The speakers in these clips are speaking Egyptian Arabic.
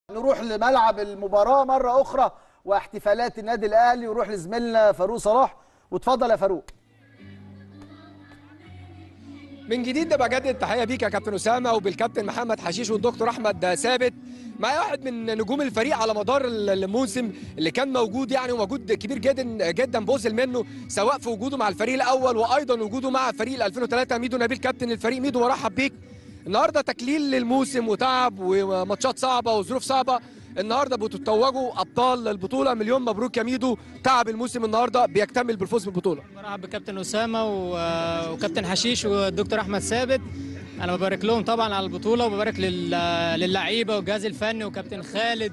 نروح لملعب المباراة مرة أخرى واحتفالات النادي الأهلي ونروح لزميلنا فاروق صلاح واتفضل يا فاروق من جديد ده بجدد التحيه بيك يا كابتن اسامه وبالكابتن محمد حشيش والدكتور احمد ثابت معايا واحد من نجوم الفريق على مدار الموسم اللي كان موجود يعني وموجود كبير جدا جدا بوزل منه سواء في وجوده مع الفريق الاول وايضا وجوده مع فريق 2003 ميدو نبيل كابتن الفريق ميدو وارحب بيك النهارده تكليل للموسم وتعب وماتشات صعبه وظروف صعبه النهارده بتتوجوا ابطال البطوله مليون مبروك يا ميدو تعب الموسم النهارده بيكتمل بالفوز بالبطوله برحب بكابتن اسامه و- وكابتن حشيش والدكتور احمد ثابت انا ببارك لهم طبعا على البطوله وببارك لل- للعيبه والجهاز الفني وكابتن خالد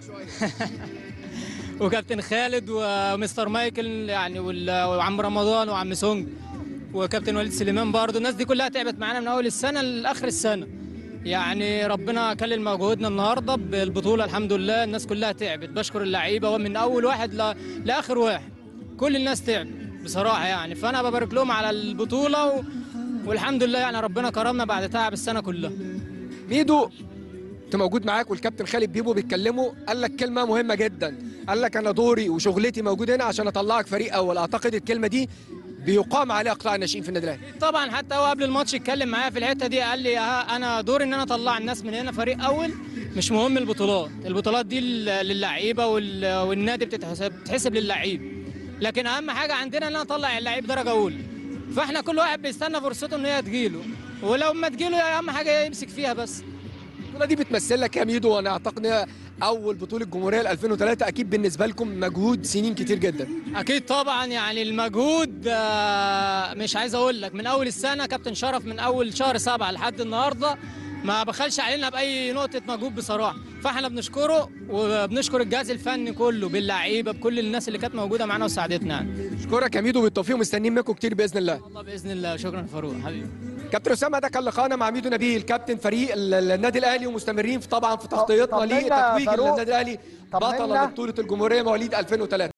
وكابتن خالد ومستر مايكل يعني وال- وعم رمضان وعم سونج وكابتن وليد سليمان برضه الناس دي كلها تعبت معانا من اول السنه لاخر السنه يعني ربنا كلل مجهودنا النهارده بالبطوله الحمد لله الناس كلها تعبت بشكر اللعيبه ومن اول واحد ل... لاخر واحد كل الناس تعبت بصراحه يعني فانا ببارك لهم على البطوله و... والحمد لله يعني ربنا كرمنا بعد تعب السنه كلها ميدو كنت موجود معاك والكابتن خالد بيبو بيتكلموا قال لك كلمه مهمه جدا قال لك انا دوري وشغلتي موجود هنا عشان اطلعك فريق اول اعتقد الكلمه دي بيقام عليها قطاع الناشئين في النادي الاهلي طبعا حتى هو قبل الماتش اتكلم معايا في الحته دي قال لي ها انا دوري ان انا اطلع الناس من هنا فريق اول مش مهم البطولات البطولات دي لل- للعيبه وال- والنادي بتتحسب بتتحسب للعيب لكن اهم حاجه عندنا ان انا اطلع اللعيب درجه اولى فاحنا كل واحد بيستنى فرصته ان هي تجيله ولو ما تجيله اهم حاجه يمسك فيها بس البطوله دي بتمثل لك يا ميدو وانا اعتقد إنها اول بطوله جمهوريه ل 2003 اكيد بالنسبه لكم مجهود سنين كتير جدا اكيد طبعا يعني المجهود آه، مش عايز اقول لك من اول السنه كابتن شرف من اول شهر سبعة لحد النهارده ما بخلش علينا باي نقطه مجهود بصراحه فاحنا بنشكره وبنشكر الجهاز الفني كله باللعيبه بكل الناس اللي كانت موجوده معانا وساعدتنا يعني اشكرك يا ميدو بالتوفيق ومستنيين منكم كتير باذن الله الله باذن الله شكرا فاروق حبيبي كابتن اسامه ده كان لقاءنا مع ميدو نبيل كابتن فريق ال- ال- النادي الاهلي ومستمرين في طبعا في تغطيتنا طمنا لتتويج فاروق. النادي الاهلي طمنا. بطل بطوله الجمهوريه مواليد 2003